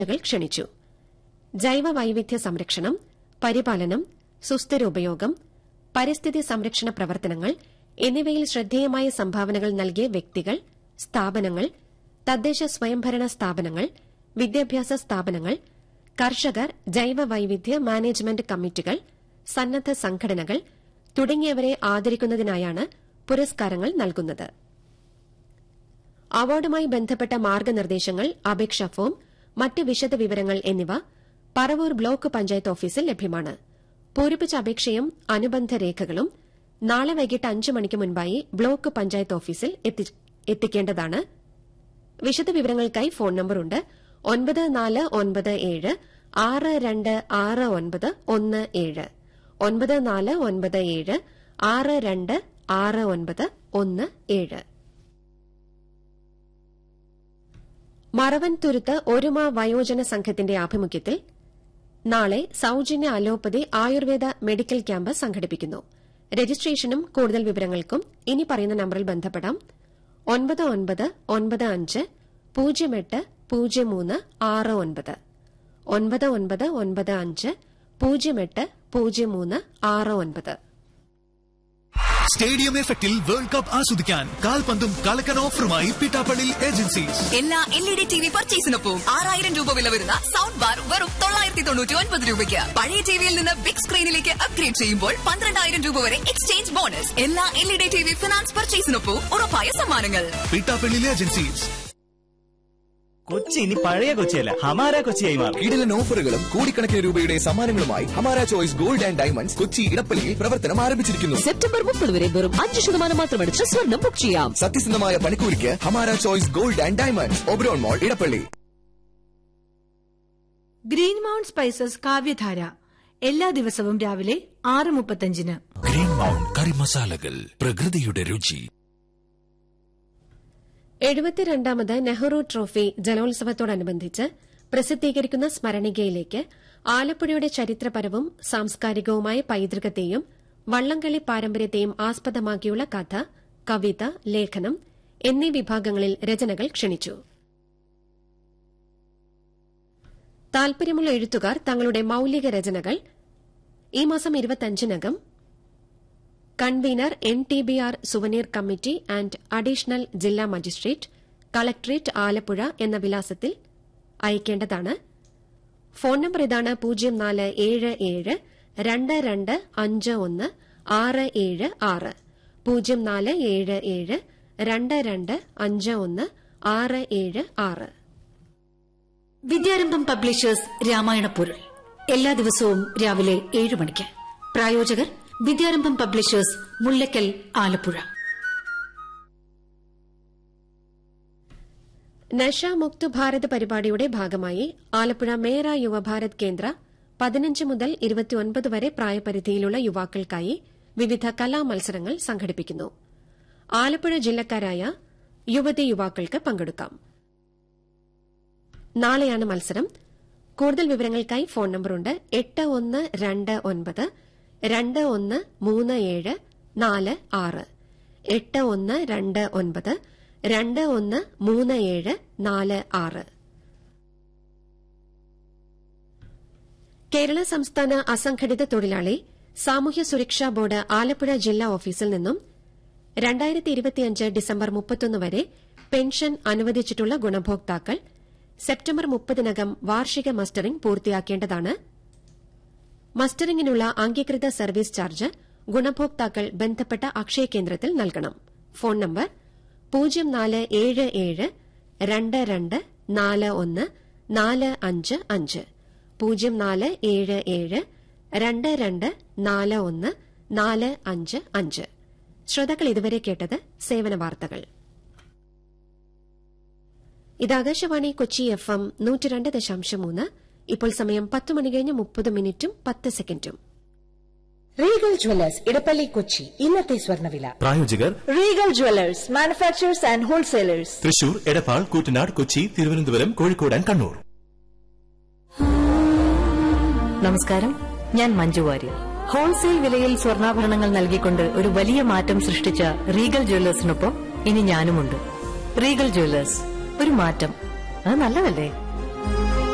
കൾ ക്ഷണിച്ചു ജൈവ വൈവിധ്യ സംരക്ഷണം പരിപാലനം സുസ്ഥിര ഉപയോഗം പരിസ്ഥിതി സംരക്ഷണ പ്രവർത്തനങ്ങൾ എന്നിവയിൽ ശ്രദ്ധേയമായ സംഭാവനകൾ നൽകിയ വ്യക്തികൾ സ്ഥാപനങ്ങൾ തദ്ദേശ സ്വയംഭരണ സ്ഥാപനങ്ങൾ വിദ്യാഭ്യാസ സ്ഥാപനങ്ങൾ കർഷകർ ജൈവ വൈവിധ്യ മാനേജ്മെന്റ് കമ്മിറ്റികൾ സന്നദ്ധ സംഘടനകൾ തുടങ്ങിയവരെ ആദരിക്കുന്നതിനായാണ് പുരസ്കാരങ്ങൾ നൽകുന്നത് അവാർഡുമായി ബന്ധപ്പെട്ട മാർഗനിർദ്ദേശങ്ങൾ അപേക്ഷാ ഫോം മറ്റ് വിശദ വിവരങ്ങൾ എന്നിവ പറവൂർ ബ്ലോക്ക് പഞ്ചായത്ത് ഓഫീസിൽ ലഭ്യമാണ് പൂരിപ്പിച്ച അപേക്ഷയും അനുബന്ധ രേഖകളും നാളെ വൈകിട്ട് അഞ്ച് മണിക്ക് മുൻപായി ബ്ലോക്ക് പഞ്ചായത്ത് ഓഫീസിൽ എത്തി- എത്തിക്കേണ്ടതാണ് വിശദവിവരങ്ങൾക്കായി ഫോൺ നമ്പറുണ്ട് ഒൻപത് നാല് ഒൻപത് ഏഴ് ആറ് രണ്ട് ആറ് ഒൻപത് ഒന്ന് ഏഴ് ഒൻപത് നാല് ഒൻപത് ഏഴ് ആറ് രണ്ട് ആറ് ഒൻപത് ഒന്ന് ഏഴ് മറവൻതുരുത്ത് ഒരുമ വയോജന സംഘത്തിന്റെ ആഭിമുഖ്യത്തിൽ നാളെ സൌജന്യ അലോപ്പതി ആയുർവേദ മെഡിക്കൽ ക്യാമ്പ് സംഘടിപ്പിക്കുന്നു രജിസ്ട്രേഷനും കൂടുതൽ വിവരങ്ങൾക്കും ഇനി പറയുന്ന നമ്പറിൽ ബന്ധപ്പെടാം ഒൻപത് ഒൻപത് ഒൻപത് അഞ്ച് പൂജ്യം എട്ട് പൂജ്യം മൂന്ന് ആറ് ഒൻപത് ഒൻപത് ഒൻപത് ഒൻപത് അഞ്ച് പൂജ്യം എട്ട് പൂജ്യം മൂന്ന് ആറ് ഒൻപത് സ്റ്റേഡിയം എഫക്റ്റിൽ വേൾഡ് കപ്പ് ആസ്വദിക്കാൻ കാൽപന്തും കളക്കൻ ഓഫറുമായി പിട്ടാപ്പള്ളി ഏജൻസീസ് എല്ലാ L E D T V പർച്ചേസിനൊപ്പം ആറായിരം രൂപ വില വരുന്ന സൗണ്ട് ബാർ വെറും തൊള്ളായിരത്തി തൊണ്ണൂറ്റി ഒൻപത് രൂപയ്ക്ക് പഴയ ടിവിയിൽ നിന്ന് ബിഗ് സ്ക്രീനിലേക്ക് അപ്ഗ്രേഡ് ചെയ്യുമ്പോൾ പന്ത്രണ്ടായിരം രൂപ വരെ എക്സ്ചേഞ്ച് ബോണസ് എല്ലാ L E D T V finance പർച്ചേസിനൊപ്പം ഉറപ്പായ സമ്മാനങ്ങൾ പിട്ടാപ്പള്ളി ഏജൻസീസ് കൊച്ചി ഇനി പഴയ കൊച്ചിയല്ല ഹമാര കൊച്ചിയായി മാറും കിടിലൻ ഓഫറുകളും കോടിക്കണക്കിന് രൂപയുടെ സമ്മാനങ്ങളുമായി Hamara choice gold and diamonds Kochi ഇടപ്പള്ളിയിൽ പ്രവർത്തനം ആരംഭിച്ചിരിക്കുന്നു സെപ്റ്റംബർ മുപ്പത് വരെ വെറും അഞ്ച് ശതമാനം മാത്രമടിച്ച് സ്വർണം ബുക്ക് ചെയ്യാം സത്യസന്ധമായ പണിക്കൂലിക്ക് Hamara choice gold and diamonds Oberon mall Edappally green mount spices Kavyadhara എല്ലാ ദിവസവും രാവിലെ ആറ് മുപ്പത്തഞ്ചിന് ഗ്രീൻ മൗണ്ട് കറി മസാലകൾ പ്രകൃതിയുടെ രുചി എഴുപത്തിരണ്ടാമത് നെഹ്റു ട്രോഫി ജലോത്സവത്തോടനുബന്ധിച്ച് പ്രസിദ്ധീകരിക്കുന്ന സ്മരണികയിലേക്ക് ആലപ്പുഴയുടെ ചരിത്രപരവും സാംസ്കാരികവുമായ പൈതൃകത്തെയും വള്ളംകളി പാരമ്പര്യത്തെയും ആസ്പദമാക്കിയുള്ള കഥ കവിത ലേഖനം എന്നീ വിഭാഗങ്ങളിൽ രചനകൾ ക്ഷണിച്ചു താൽപര്യമുള്ള എഴുത്തുകാർ തങ്ങളുടെ മൌലിക രചനകൾ ഈ മാസം ഇരുപത്തിയഞ്ചിനകം convener N T B R souvenir committee and additional ജില്ലാ മജിസ്ട്രേറ്റ് കളക്ടറേറ്റ് ആലപ്പുഴ എന്ന വിലാസത്തിൽ അയക്കേണ്ടതാണ് ഫോൺ നമ്പർ ഇതാണ് പൂജ്യം നാല് ഏഴ് ഏഴ് രണ്ട് രണ്ട് അഞ്ച് ഒന്ന് ആറ് ഏഴ് ആറ് പൂജ്യം നാല് ഏഴ് ഏഴ് രണ്ട് രണ്ട് അഞ്ച് ഒന്ന് ആറ് ഏഴ് ആറ് വിദ്യാരംഭം പബ്ലിഷേഴ്സ് രാമായണ പൊരുൾ എല്ലാ ദിവസവും രാവിലെ ഏഴ് മണിക്ക് പ്രായോജകർ വിദ്യാരംഭം പബ്ലിഷേഴ്സ് മുല്ലക്കൽ ആലപ്പുഴ നഷ മുക്ത് ഭാരത് പരിപാടിയുടെ ഭാഗമായി ആലപ്പുഴ മേര യുവഭാരത് കേന്ദ്ര പതിനഞ്ച് മുതൽ ഇരുപത്തിയൊൻപത് വരെ പ്രായപരിധിയിലുള്ള യുവാക്കൾക്കായി വിവിധ കലാമത്സരങ്ങൾ സംഘടിപ്പിക്കുന്നു ആലപ്പുഴ ജില്ലക്കാരായ യുവതി യുവാക്കൾക്ക് പങ്കെടുക്കാം നാളെയാണ് മത്സരം കൂടുതൽ വിവരങ്ങൾക്കായി ഫോൺ നമ്പറുണ്ട് എട്ട് ഒന്ന് രണ്ട് ഒൻപത് രണ്ട് ഒന്ന് മൂന്ന് ഏഴ് നാല് ആറ് എട്ട് ഒന്ന് രണ്ട് ഒൻപത് രണ്ട് ഒന്ന് മൂന്ന് ഏഴ് നാല് ആറ് കേരള സംസ്ഥാന അസംഘടിത തൊഴിലാളി സാമൂഹ്യ സുരക്ഷാ ബോർഡ് ആലപ്പുഴ ജില്ലാ ഓഫീസിൽ നിന്നും രണ്ടായിരത്തി ഇരുപത്തിയഞ്ച് ഡിസംബർ മുപ്പത്തൊന്ന് വരെ പെൻഷൻ അനുവദിച്ചിട്ടുള്ള ഗുണഭോക്താക്കൾ സെപ്റ്റംബർ മുപ്പതിനകം വാർഷിക മസ്റ്ററിംഗ് പൂർത്തിയാക്കേണ്ടതാണ് മസ്റ്ററിംഗിനുള്ള അംഗീകൃത സർവീസ് ചാർജ് ഗുണഭോക്താക്കൾ ബന്ധപ്പെട്ട അക്ഷയ കേന്ദ്രത്തിൽ നൽകണം ഫോൺ നമ്പർ പൂജ്യം നാല് ഏഴ് ഏഴ് രണ്ട് രണ്ട് നാല് ഒന്ന് നാല് അഞ്ച് അഞ്ച് പൂജ്യം നാല് ഏഴ് ഏഴ് രണ്ട് രണ്ട് നാല് ഒന്ന് നാല് അഞ്ച് അഞ്ച് ശ്രോതാക്കൾ ഇതുവരെ കേട്ടത് സേവന വാർത്തകൾ ഇത് ആകാശവാണി കൊച്ചി എഫ് എം നൂറ്റി രണ്ട് ദശാംശം മൂന്ന് ഇപ്പോൾ സമയം പത്ത് മണി കഴിഞ്ഞ് മുപ്പത് മിനിറ്റും പത്ത് സെക്കൻഡും റീഗൽ ജ്വല്ലേഴ്സ് ഇടപ്പള്ളി കൊച്ചി ഇന്നത്തെ സ്വർണ്ണവില പ്രായോജകർ regal jewellers manufacturers and wholesalers Thrissur Edappal Koottanad Kochi Thiruvananthapuram Kozhikode and Kannur നമസ്കാരം ഞാൻ മഞ്ജു വാര്യർ ഹോൾസെയിൽ വിലയിൽ സ്വർണ്ണാഭരണങ്ങൾ നൽകിക്കൊണ്ട് ഒരു വലിയ മാറ്റം സൃഷ്ടിച്ച റീഗൽ ജ്വല്ലേഴ്സിനൊപ്പം ഇനി ഞാനുമുണ്ട് റീഗൽ ജ്വല്ലേഴ്സ് ഒരു മാറ്റം അത് നല്ലതല്ലേ